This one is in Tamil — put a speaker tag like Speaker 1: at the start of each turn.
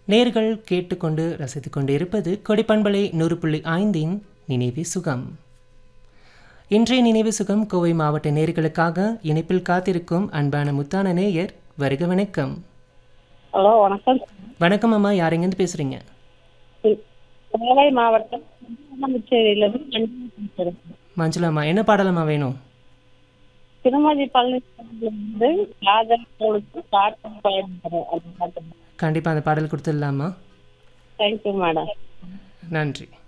Speaker 1: நேர்கள் கேட்டுக்கொண்டு ரசித்துக் கொண்டு இருப்பது கொடிப்பண்பலை நூறு புள்ளி ஐந்தின் நினைவு சுகம் இன்றைய நினைவு சுகம் கோவை மாவட்ட நேர்களுக்காக இணைப்பில் காத்திருக்கும் அன்பான முத்தான நேயர் வருக வணக்கம்
Speaker 2: ஹலோ வணக்கம்
Speaker 1: வணக்கம் அம்மா யாரெங்கேருந்து பேசுறீங்க
Speaker 2: கோவை மாவட்டம் திருமணிச்சேரியிலிருந்து மஞ்சள் பேசுறேன்.
Speaker 1: மஞ்சளாம்மா என்ன பாடலம்மா வேணும்
Speaker 2: திருமதி பழனிசாமியிலிருந்து காதல் கொடுத்து காட்டும் பயன்படுற அந்த பாட்டு
Speaker 1: கண்டிப்பாக அந்த பாடல் கொடுத்துடலாமா
Speaker 2: தேங்க்யூ மேடம்
Speaker 1: நன்றி